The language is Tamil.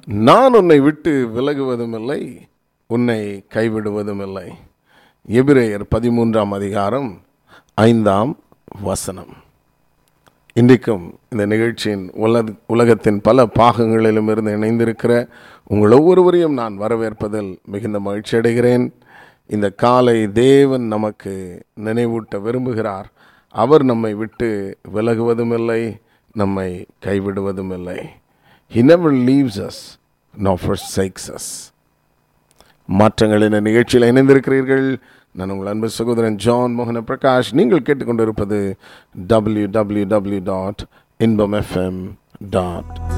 நான் உன்னை விட்டு விலகுவதும் இல்லை உன்னை கைவிடுவதும் இல்லை எபிரேயர் பதிமூன்றாம் அதிகாரம் ஐந்தாம் வசனம் இன்றைக்கும் இந்த நிகழ்ச்சியின் உலக உலகத்தின் பல பாகங்களிலும் இருந்து இணைந்திருக்கிற உங்கள் ஒவ்வொருவரையும் நான் வரவேற்பதில் மிகுந்த மகிழ்ச்சி அடைகிறேன் இந்த காலை தேவன் நமக்கு நினைவூட்ட விரும்புகிறார் அவர் நம்மை விட்டு விலகுவதும் இல்லை நம்மை கைவிடுவதும் இல்லை He never leaves us nor forsakes us. மாற்றங்கள் என்ற நிகழ்ச்சியில் இணைந்திருக்கிறீர்கள் நான் உங்கள் அன்பு சகோதரன் ஜான் மோகன பிரகாஷ் நீங்கள் கேட்டுக்கொண்டிருப்பது W W W dot Inbam FM dot